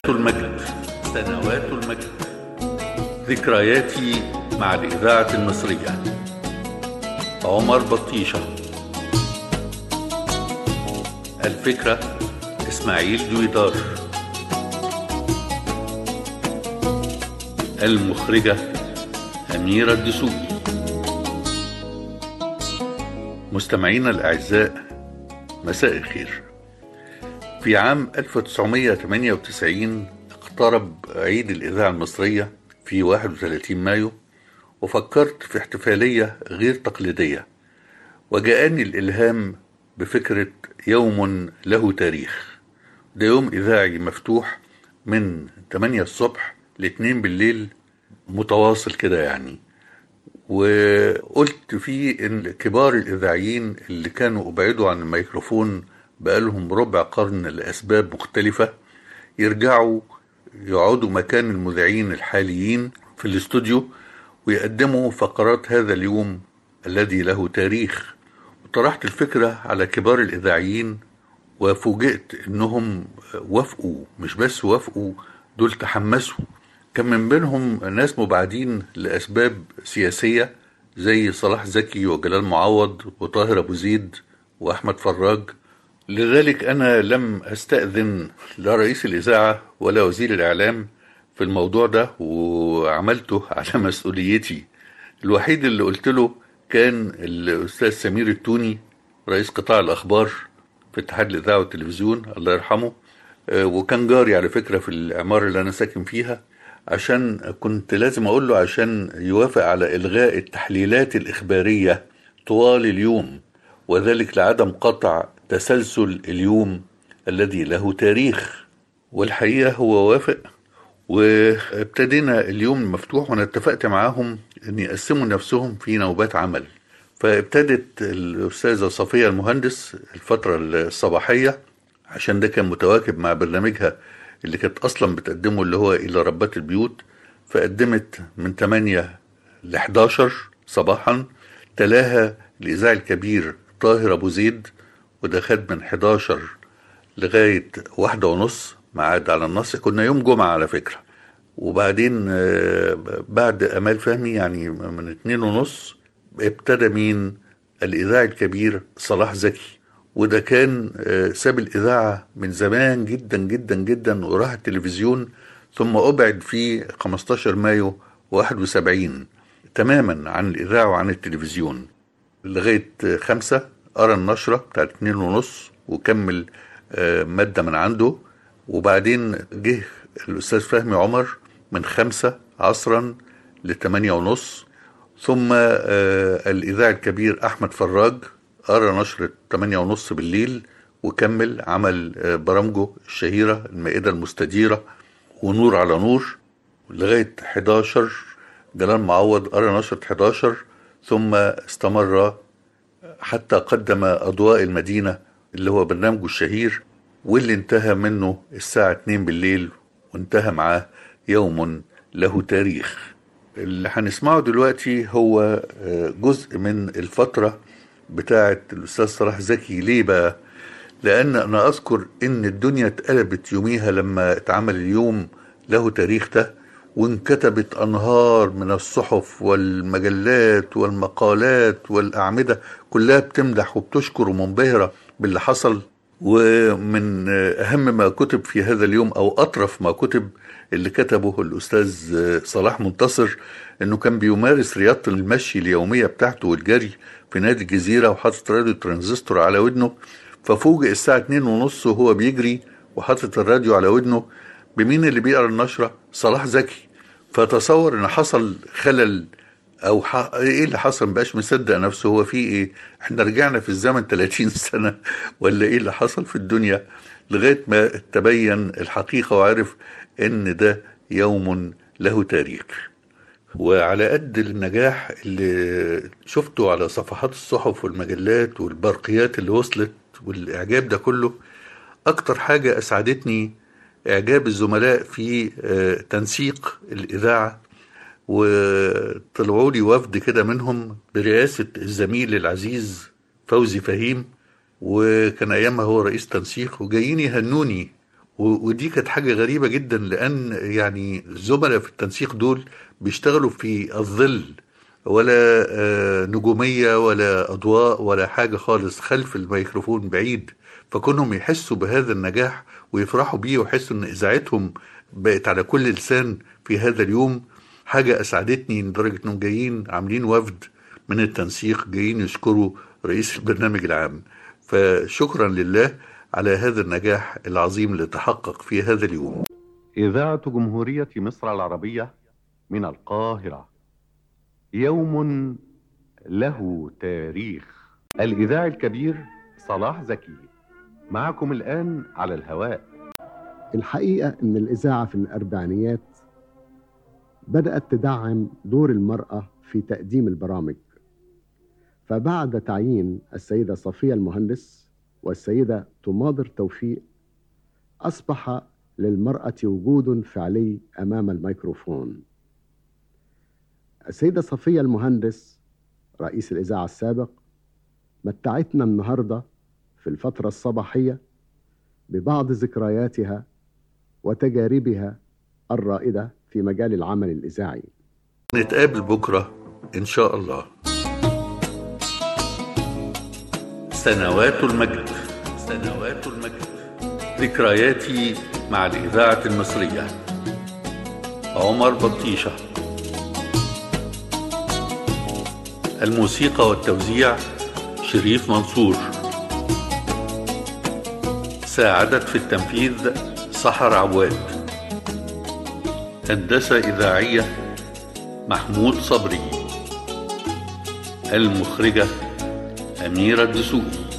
المجد سنوات المجد ذكرياتي مع الإذاعة المصرية عمر بطيشة الفكرة إسماعيل دويدار المخرجة أميرة الدسوقي مستمعينا الأعزاء مساء الخير في عام 1998 اقترب عيد الإذاعة المصرية في 31 مايو وفكرت في احتفالية غير تقليدية وجاءني الإلهام بفكرة يوم له تاريخ ده يوم إذاعي مفتوح من 8 الصبح ل 2 بالليل متواصل كده يعني وقلت فيه ان كبار الاذاعيين اللي كانوا ابعدوا عن الميكروفون بقالهم ربع قرن لاسباب مختلفه يرجعوا يقعدوا مكان المذيعين الحاليين في الاستوديو ويقدموا فقرات هذا اليوم الذي له تاريخ وطرحت الفكره على كبار الاذاعيين وفوجئت انهم وافقوا مش بس وافقوا دول تحمسوا كان من بينهم ناس مبعدين لأسباب سياسية زي صلاح زكي وجلال معوض وطاهر أبو زيد وأحمد فراج لذلك أنا لم أستأذن لا رئيس الإذاعة ولا وزير الإعلام في الموضوع ده وعملته على مسؤوليتي الوحيد اللي قلت له كان الأستاذ سمير التوني رئيس قطاع الأخبار في اتحاد الإذاعة والتلفزيون الله يرحمه وكان جاري على فكرة في العمارة اللي أنا ساكن فيها عشان كنت لازم اقول له عشان يوافق على الغاء التحليلات الاخباريه طوال اليوم وذلك لعدم قطع تسلسل اليوم الذي له تاريخ والحقيقه هو وافق وابتدينا اليوم مفتوح وانا اتفقت معاهم ان يقسموا نفسهم في نوبات عمل فابتدت الاستاذه صفيه المهندس الفتره الصباحيه عشان ده كان متواكب مع برنامجها اللي كانت اصلا بتقدمه اللي هو الى ربات البيوت فقدمت من 8 ل 11 صباحا تلاها الاذاعي الكبير طاهر ابو زيد وده خد من 11 لغايه واحدة ونص معاد على النص كنا يوم جمعة على فكرة وبعدين بعد أمال فهمي يعني من اتنين ونص ابتدى مين الإذاعي الكبير صلاح زكي وده كان ساب الإذاعة من زمان جدا جدا جدا وراح التلفزيون ثم أبعد في 15 مايو 71 تماما عن الإذاعة وعن التلفزيون لغاية خمسة قرا النشرة بتاعت اتنين ونص وكمل مادة من عنده وبعدين جه الأستاذ فهمي عمر من خمسة عصرا لثمانية ونص ثم الإذاعي الكبير أحمد فراج قرا نشرة 8 ونص بالليل وكمل عمل برامجه الشهيرة المائدة المستديرة ونور على نور لغاية 11 جلال معوض قرا نشرة 11 ثم استمر حتى قدم أضواء المدينة اللي هو برنامجه الشهير واللي انتهى منه الساعة 2 بالليل وانتهى معاه يوم له تاريخ اللي هنسمعه دلوقتي هو جزء من الفترة بتاعة الأستاذ صلاح زكي ليه بقى؟ لأن أنا أذكر إن الدنيا اتقلبت يوميها لما اتعمل اليوم له تاريخ ده وانكتبت أنهار من الصحف والمجلات والمقالات والأعمدة كلها بتمدح وبتشكر ومنبهرة باللي حصل ومن أهم ما كتب في هذا اليوم أو أطرف ما كتب اللي كتبه الأستاذ صلاح منتصر إنه كان بيمارس رياضة المشي اليومية بتاعته والجري في نادي الجزيرة وحاطط راديو ترانزستور على ودنه ففوجئ الساعة اتنين ونص وهو بيجري وحاطط الراديو على ودنه بمين اللي بيقرا النشرة صلاح زكي فتصور ان حصل خلل او ح... ايه اللي حصل مبقاش مصدق نفسه هو في ايه احنا رجعنا في الزمن 30 سنة ولا ايه اللي حصل في الدنيا لغاية ما تبين الحقيقة وعرف ان ده يوم له تاريخ وعلى قد النجاح اللي شفته على صفحات الصحف والمجلات والبرقيات اللي وصلت والإعجاب ده كله أكتر حاجة أسعدتني إعجاب الزملاء في تنسيق الإذاعة وطلعوا لي وفد كده منهم برئاسة الزميل العزيز فوزي فهيم وكان أيامها هو رئيس تنسيق وجايين يهنوني و- ودي كانت حاجة غريبة جدا لأن يعني الزملاء في التنسيق دول بيشتغلوا في الظل ولا آه، نجومية ولا أضواء ولا حاجة خالص خلف الميكروفون بعيد فكونهم يحسوا بهذا النجاح ويفرحوا بيه ويحسوا إن إذاعتهم بقت على كل لسان في هذا اليوم حاجة أسعدتني لدرجة إنهم جايين عاملين وفد من التنسيق جايين يشكروا رئيس البرنامج العام فشكرا لله على هذا النجاح العظيم اللي تحقق في هذا اليوم إذاعة جمهورية مصر العربية من القاهرة يوم له تاريخ الإذاعي الكبير صلاح زكي معكم الآن على الهواء الحقيقة إن الإذاعة في الأربعينيات بدأت تدعم دور المرأة في تقديم البرامج فبعد تعيين السيدة صفية المهندس والسيدة تماضر توفيق أصبح للمرأة وجود فعلي أمام الميكروفون السيدة صفية المهندس رئيس الإذاعة السابق متعتنا النهاردة في الفترة الصباحية ببعض ذكرياتها وتجاربها الرائدة في مجال العمل الإذاعي نتقابل بكرة إن شاء الله سنوات المجد سنوات المجد ذكرياتي مع الإذاعة المصرية عمر بطيشة الموسيقى والتوزيع شريف منصور ساعدت في التنفيذ سحر عواد هندسة إذاعية محمود صبري المخرجة أميرة الدسوقي